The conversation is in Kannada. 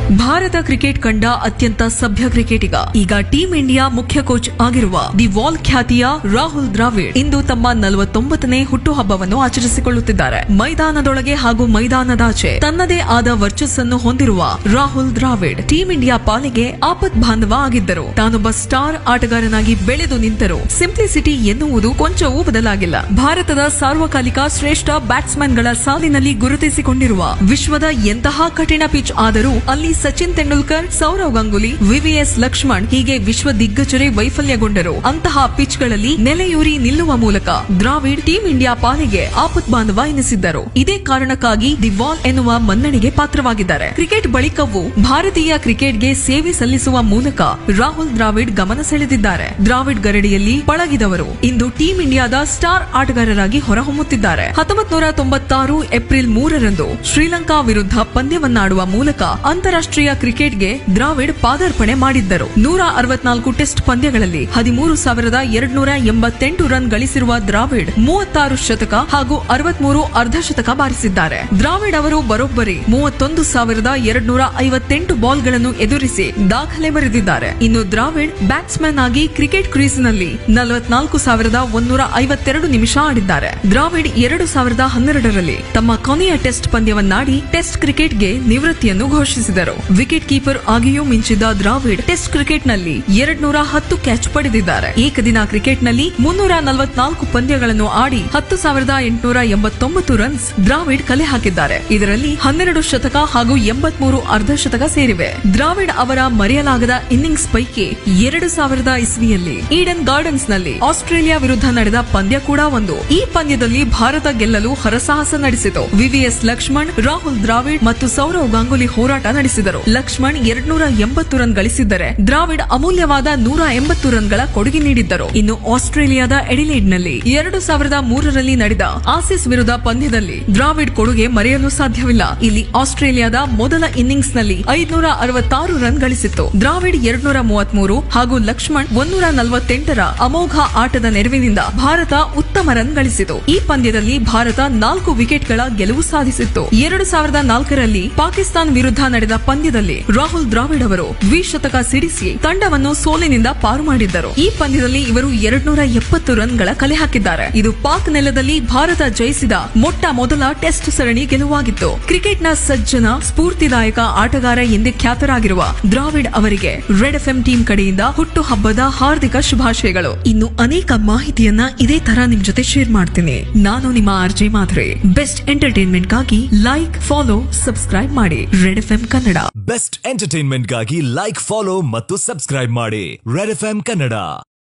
ಭಾರತ ಕ್ರಿಕೆಟ್ ಕಂಡ ಅತ್ಯಂತ ಸಭ್ಯ ಕ್ರಿಕೆಟಿಗ ಈಗ ಟೀಂ ಇಂಡಿಯಾ ಮುಖ್ಯ ಕೋಚ್ ಆಗಿರುವ ದಿ ವಾಲ್ ಖ್ಯಾತಿಯ ರಾಹುಲ್ ದ್ರಾವಿಡ್ ಇಂದು ತಮ್ಮ ನಲವತ್ತೊಂಬತ್ತನೇ ಹುಟ್ಟುಹಬ್ಬವನ್ನು ಆಚರಿಸಿಕೊಳ್ಳುತ್ತಿದ್ದಾರೆ ಮೈದಾನದೊಳಗೆ ಹಾಗೂ ಮೈದಾನದಾಚೆ ತನ್ನದೇ ಆದ ವರ್ಚಸ್ಸನ್ನು ಹೊಂದಿರುವ ರಾಹುಲ್ ದ್ರಾವಿಡ್ ಟೀಂ ಇಂಡಿಯಾ ಪಾಲಿಗೆ ಆಪತ್ ಬಾಂಧವ ಆಗಿದ್ದರು ತಾನೊಬ್ಬ ಸ್ಟಾರ್ ಆಟಗಾರನಾಗಿ ಬೆಳೆದು ನಿಂತರು ಸಿಂಪ್ಲಿಸಿಟಿ ಎನ್ನುವುದು ಕೊಂಚವೂ ಬದಲಾಗಿಲ್ಲ ಭಾರತದ ಸಾರ್ವಕಾಲಿಕ ಶ್ರೇಷ್ಠ ಬ್ಯಾಟ್ಸ್ಮನ್ಗಳ ಸಾಲಿನಲ್ಲಿ ಗುರುತಿಸಿಕೊಂಡಿರುವ ವಿಶ್ವದ ಎಂತಹ ಕಠಿಣ ಪಿಚ್ ಆದರೂ ಅಲ್ಲಿ ಸಚಿನ್ ತೆಂಡೂಲ್ಕರ್ ಸೌರವ್ ಗಂಗೂಲಿ ವಿವಿಎಸ್ ಲಕ್ಷ್ಮಣ್ ಹೀಗೆ ವಿಶ್ವ ದಿಗ್ಗಜರೇ ವೈಫಲ್ಯಗೊಂಡರು ಅಂತಹ ಪಿಚ್ಗಳಲ್ಲಿ ನೆಲೆಯೂರಿ ನಿಲ್ಲುವ ಮೂಲಕ ದ್ರಾವಿಡ್ ಟೀಂ ಇಂಡಿಯಾ ಪಾಲಿಗೆ ಆಪತ್ ಬಾಂಧವ ಎನಿಸಿದ್ದರು ಇದೇ ಕಾರಣಕ್ಕಾಗಿ ದಿ ವಾಲ್ ಎನ್ನುವ ಮನ್ನಣೆಗೆ ಪಾತ್ರವಾಗಿದ್ದಾರೆ ಕ್ರಿಕೆಟ್ ಬಳಿಕವೂ ಭಾರತೀಯ ಕ್ರಿಕೆಟ್ಗೆ ಸೇವೆ ಸಲ್ಲಿಸುವ ಮೂಲಕ ರಾಹುಲ್ ದ್ರಾವಿಡ್ ಗಮನ ಸೆಳೆದಿದ್ದಾರೆ ದ್ರಾವಿಡ್ ಗರಡಿಯಲ್ಲಿ ಪಳಗಿದವರು ಇಂದು ಟೀಂ ಇಂಡಿಯಾದ ಸ್ಟಾರ್ ಆಟಗಾರರಾಗಿ ಹೊರಹೊಮ್ಮುತ್ತಿದ್ದಾರೆ ಹತ್ತೊಂಬತ್ ನೂರ ತೊಂಬತ್ತಾರು ಏಪ್ರಿಲ್ ಮೂರರಂದು ಶ್ರೀಲಂಕಾ ವಿರುದ್ಧ ಪಂದ್ಯವನ್ನಾಡುವ ಮೂಲಕ ಅಂತಾರಾಷ್ಟ್ರೀಯ ಕ್ರಿಕೆಟ್ಗೆ ದ್ರಾವಿಡ್ ಪಾದಾರ್ಪಣೆ ಮಾಡಿದ್ದರು ನೂರ ಅರವತ್ನಾಲ್ಕು ಟೆಸ್ಟ್ ಪಂದ್ಯಗಳಲ್ಲಿ ಹದಿಮೂರು ಸಾವಿರದ ಎರಡ್ನೂರ ಎಂಬತ್ತೆಂಟು ರನ್ ಗಳಿಸಿರುವ ದ್ರಾವಿಡ್ ಮೂವತ್ತಾರು ಶತಕ ಹಾಗೂ ಅರವತ್ಮೂರು ಅರ್ಧಶತಕ ಬಾರಿಸಿದ್ದಾರೆ ದ್ರಾವಿಡ್ ಅವರು ಬರೋಬ್ಬರಿ ಮೂವತ್ತೊಂದು ಸಾವಿರದ ಎರಡ್ನೂರ ಐವತ್ತೆಂಟು ಬಾಲ್ಗಳನ್ನು ಎದುರಿಸಿ ದಾಖಲೆ ಬರೆದಿದ್ದಾರೆ ಇನ್ನು ದ್ರಾವಿಡ್ ಬ್ಯಾಟ್ಸ್ಮನ್ ಆಗಿ ಕ್ರಿಕೆಟ್ ಕ್ರೀಸ್ನಲ್ಲಿ ನಲವತ್ನಾಲ್ಕು ಸಾವಿರದ ಒಂದೂರ ಐವತ್ತೆರಡು ನಿಮಿಷ ಆಡಿದ್ದಾರೆ ದ್ರಾವಿಡ್ ಎರಡು ಸಾವಿರದ ಹನ್ನೆರಡರಲ್ಲಿ ತಮ್ಮ ಕೊನೆಯ ಟೆಸ್ಟ್ ಪಂದ್ಯವನ್ನಾಡಿ ಟೆಸ್ಟ್ ಕ್ರಿಕೆಟ್ಗೆ ನಿವೃತ್ತಿಯನ್ನು ಘೋಷಿಸಿದರು ವಿಕೆಟ್ ಕೀಪರ್ ಆಗಿಯೂ ಮಿಂಚಿದ್ದ ದ್ರಾವಿಡ್ ಟೆಸ್ಟ್ ಕ್ರಿಕೆಟ್ನಲ್ಲಿ ಎರಡ್ನೂರ ಹತ್ತು ಕ್ಯಾಚ್ ಪಡೆದಿದ್ದಾರೆ ಏಕದಿನ ಕ್ರಿಕೆಟ್ನಲ್ಲಿ ಮುನ್ನೂರ ನಲವತ್ನಾಲ್ಕು ಪಂದ್ಯಗಳನ್ನು ಆಡಿ ಹತ್ತು ಸಾವಿರದ ಎಂಟುನೂರ ಎಂಬತ್ತೊಂಬತ್ತು ರನ್ಸ್ ದ್ರಾವಿಡ್ ಕಲೆ ಹಾಕಿದ್ದಾರೆ ಇದರಲ್ಲಿ ಹನ್ನೆರಡು ಶತಕ ಹಾಗೂ ಎಂಬತ್ಮೂರು ಅರ್ಧಶತಕ ಸೇರಿವೆ ದ್ರಾವಿಡ್ ಅವರ ಮರೆಯಲಾಗದ ಇನ್ನಿಂಗ್ಸ್ ಪೈಕಿ ಎರಡು ಸಾವಿರದ ಇಸ್ವಿಯಲ್ಲಿ ಈಡನ್ ಗಾರ್ಡನ್ಸ್ ನಲ್ಲಿ ಆಸ್ಟ್ರೇಲಿಯಾ ವಿರುದ್ಧ ನಡೆದ ಪಂದ್ಯ ಕೂಡ ಒಂದು ಈ ಪಂದ್ಯದಲ್ಲಿ ಭಾರತ ಗೆಲ್ಲಲು ಹರಸಾಹಸ ನಡೆಸಿತು ವಿವಿಎಸ್ ಲಕ್ಷ್ಮಣ್ ರಾಹುಲ್ ದ್ರಾವಿಡ್ ಮತ್ತು ಸೌರವ್ ಗಂಗೂಲಿ ಹೋರಾಟ ನಡೆಸಿದರು ಲಕ್ಷ್ಮಣ್ ಎರಡ್ನೂರ ಎಂಬತ್ತು ರನ್ ಗಳಿಸಿದ್ದರೆ ದ್ರಾವಿಡ್ ಅಮೂಲ್ಯವಾದ ನೂರ ಎಂಬತ್ತು ರನ್ಗಳ ಕೊಡುಗೆ ನೀಡಿದ್ದರು ಇನ್ನು ಆಸ್ಟ್ರೇಲಿಯಾದ ಎಡಿಲೇಡ್ನಲ್ಲಿ ಎರಡು ಸಾವಿರದ ಮೂರರಲ್ಲಿ ನಡೆದ ಆಸಿಸ್ ವಿರುದ್ಧ ಪಂದ್ಯದಲ್ಲಿ ದ್ರಾವಿಡ್ ಕೊಡುಗೆ ಮರೆಯಲು ಸಾಧ್ಯವಿಲ್ಲ ಇಲ್ಲಿ ಆಸ್ಟ್ರೇಲಿಯಾದ ಮೊದಲ ಇನ್ನಿಂಗ್ಸ್ ನಲ್ಲಿ ಐದುನೂರ ಅರವತ್ತಾರು ರನ್ ಗಳಿಸಿತ್ತು ದ್ರಾವಿಡ್ ಎರಡ್ನೂರ ಮೂವತ್ಮೂರು ಹಾಗೂ ಲಕ್ಷ್ಮಣ್ ಒಂದೂರ ನಲವತ್ತೆಂಟರ ಅಮೋಘ ಆಟದ ನೆರವಿನಿಂದ ಭಾರತ ಉತ್ತಮ ರನ್ ಗಳಿಸಿತು ಈ ಪಂದ್ಯದಲ್ಲಿ ಭಾರತ ನಾಲ್ಕು ವಿಕೆಟ್ಗಳ ಗೆಲುವು ಸಾಧಿಸಿತ್ತು ಎರಡು ಸಾವಿರದ ನಾಲ್ಕರಲ್ಲಿ ಪಾಕಿಸ್ತಾನ ವಿರುದ್ಧ ನಡೆದ ಪಂದ್ಯದಲ್ಲಿ ರಾಹುಲ್ ದ್ರಾವಿಡ್ ಅವರು ದ್ವಿಶತಕ ಸಿಡಿಸಿ ತಂಡವನ್ನು ಸೋಲಿನಿಂದ ಪಾರು ಮಾಡಿದ್ದರು ಈ ಪಂದ್ಯದಲ್ಲಿ ಇವರು ಎರಡ್ನೂರ ಎಪ್ಪತ್ತು ರನ್ಗಳ ಕಲೆ ಹಾಕಿದ್ದಾರೆ ಇದು ಪಾಕ್ ನೆಲದಲ್ಲಿ ಭಾರತ ಜಯಿಸಿದ ಮೊಟ್ಟ ಮೊದಲ ಟೆಸ್ಟ್ ಸರಣಿ ಗೆಲುವಾಗಿತ್ತು ಕ್ರಿಕೆಟ್ನ ಸಜ್ಜನ ಸ್ಫೂರ್ತಿದಾಯಕ ಆಟಗಾರ ಎಂದೇ ಖ್ಯಾತರಾಗಿರುವ ದ್ರಾವಿಡ್ ಅವರಿಗೆ ರೆಡ್ ಎಫ್ಎಂ ಟೀಮ್ ಕಡೆಯಿಂದ ಹುಟ್ಟು ಹಬ್ಬದ ಹಾರ್ದಿಕ ಶುಭಾಶಯಗಳು ಇನ್ನು ಅನೇಕ ಮಾಹಿತಿಯನ್ನ ಇದೇ ತರ ನಿಮ್ ಜೊತೆ ಶೇರ್ ಮಾಡ್ತೀನಿ ನಾನು ನಿಮ್ಮ ಆರ್ಜೆ ಮಾತ್ರೆ ಬೆಸ್ಟ್ ಎಂಟರ್ಟೈನ್ಮೆಂಟ್ಗಾಗಿ ಲೈಕ್ ಫಾಲೋ ಸಬ್ಸ್ಕ್ರೈಬ್ ಮಾಡಿ ರೆಡ್ ಎಫ್ ಕನ್ನಡ ಬೆಸ್ಟ್ ಎಂಟರ್ಟೈನ್ಮೆಂಟ್ಗಾಗಿ ಲೈಕ್ ಫಾಲೋ ಮತ್ತು ಸಬ್ಸ್ಕ್ರೈಬ್ ಮಾಡಿ ರೆಡ್ ಎಫ್ ಕನ್ನಡ